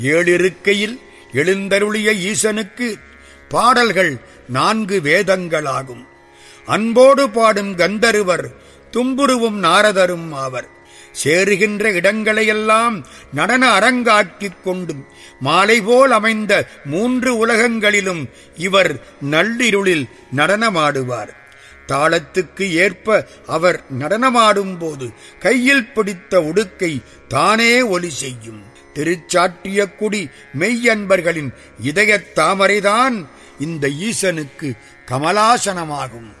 ஏழிருக்கையில் எழுந்தருளிய ஈசனுக்கு பாடல்கள் நான்கு வேதங்களாகும் அன்போடு பாடும் கந்தருவர் தும்புருவும் நாரதரும் ஆவர் சேருகின்ற இடங்களையெல்லாம் நடன அரங்காக்கிக் கொண்டும் மாலை போல் அமைந்த மூன்று உலகங்களிலும் இவர் நள்ளிருளில் நடனமாடுவார் தாளத்துக்கு ஏற்ப அவர் நடனமாடும் போது கையில் பிடித்த உடுக்கை தானே ஒலி செய்யும் திருச்சாற்றிய குடி மெய்யன்பர்களின் இதயத் தாமரைதான் இந்த ஈசனுக்கு கமலாசனமாகும்